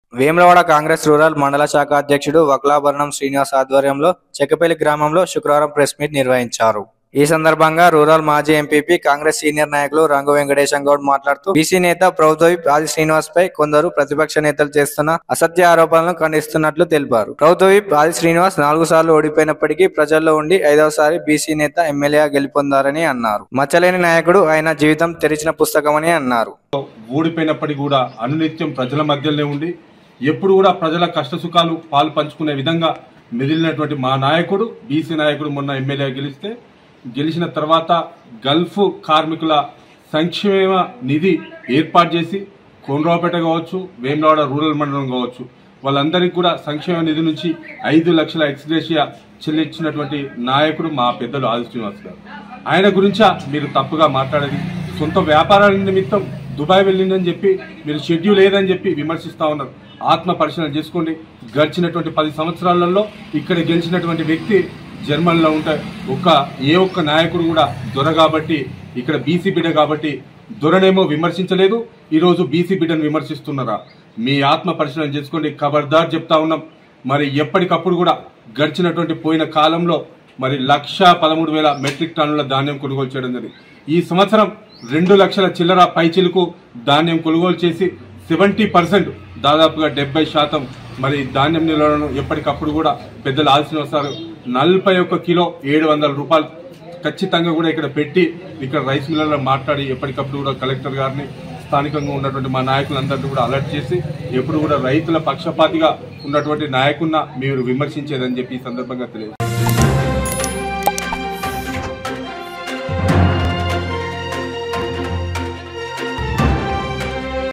Vemulawada Congress rural మండల శాఖ అధ్యక్షుడు వక్లాభరణం శ్రీనివాస్ ఆధ్వర్యంలో చెక్కపల్లి గ్రామంలో శుక్రవారం ప్రెస్ మీట్ నిర్వహించారు ఈ సందర్భంగా రూరల్ మాజీ ఎంపీపీ కాంగ్రెస్ సీనియర్ నాయకులు రంగు వెంకటేశం గౌడ్ మాట్లాడుతూ బీసీ నేత ప్రభుత్వ ఆది శ్రీనివాస్ పై కొందరు ప్రతిపక్ష నేతలు చేస్తున్న అసత్య ఆరోపణలను ఖండిస్తున్నట్లు తెలిపారు ప్రభుత్వ విప్ ఆది శ్రీనివాస్ నాలుగు సార్లు ఓడిపోయినప్పటికీ ప్రజల్లో ఉండి ఐదవసారి బీసీ నేత ఎమ్మెల్యేగా గెలుపొందారని అన్నారు మచ్చలేని నాయకుడు ఆయన జీవితం తెరిచిన పుస్తకమని అన్నారు ఓడిపోయినప్పటికీ కూడా అనునిత్యం ప్రజల మధ్యలోనే ఉండి ఎప్పుడు కూడా ప్రజల కష్ట సుఖాలు పాలు పంచుకునే విధంగా మెదిలినటువంటి మా నాయకుడు బీసీ నాయకుడు మొన్న ఎమ్మెల్యే గెలిస్తే గెలిచిన తర్వాత గల్ఫ్ కార్మికుల సంక్షేమ నిధి ఏర్పాటు చేసి కోనరావుపేట కావచ్చు వేములవాడ రూరల్ మండలం కావచ్చు వాళ్ళందరికీ కూడా సంక్షేమ నిధి నుంచి ఐదు లక్షల ఎక్స్గ్రేషియా చెల్లించినటువంటి నాయకుడు మా పెద్దలు ఆది శ్రీనివాస్ గారు ఆయన గురించా మీరు తప్పుగా మాట్లాడేది సొంత వ్యాపారాల నిమిత్తం దుబాయ్ వెళ్ళిందని చెప్పి మీరు షెడ్యూల్ లేదని చెప్పి విమర్శిస్తా ఉన్నారు ఆత్మ పరిశీలన చేసుకోండి గడిచినటువంటి పది సంవత్సరాలలో ఇక్కడ గెలిచినటువంటి వ్యక్తి జర్మన్లో ఉంటే ఒక్క ఏ ఒక్క నాయకుడు కూడా దొర కాబట్టి ఇక్కడ బీసీ బిడ్డ కాబట్టి దొరనేమో విమర్శించలేదు ఈరోజు బీసీ బిడ్డను విమర్శిస్తున్నారా మీ ఆత్మ పరిశీలన చేసుకోండి ఖబర్దార్ చెప్తా ఉన్నాం మరి ఎప్పటికప్పుడు కూడా గడిచినటువంటి పోయిన కాలంలో మరి లక్ష పదమూడు వేల మెట్రిక్ టన్నుల ధాన్యం కొనుగోలు చేయడం జరిగింది ఈ సంవత్సరం రెండు లక్షల చిల్లర పైచిలకు ధాన్యం కొనుగోలు చేసి సెవెంటీ పర్సెంట్ దాదాపుగా డెబ్బై శాతం మరి ధాన్యం నిల్వలను ఎప్పటికప్పుడు కూడా పెద్దలు ఆల్సిన వస్తారు నలభై ఒక్క కిలో ఏడు వందల రూపాయలు ఖచ్చితంగా కూడా ఇక్కడ పెట్టి ఇక్కడ రైస్ మిల్లర్లో మాట్లాడి ఎప్పటికప్పుడు కూడా కలెక్టర్ గారిని స్థానికంగా ఉన్నటువంటి మా నాయకులందరినీ కూడా అలర్ట్ చేసి ఎప్పుడు కూడా రైతుల పక్షపాతిగా ఉన్నటువంటి నాయకున్న మీరు విమర్శించేదని చెప్పి ఈ సందర్భంగా తెలియదు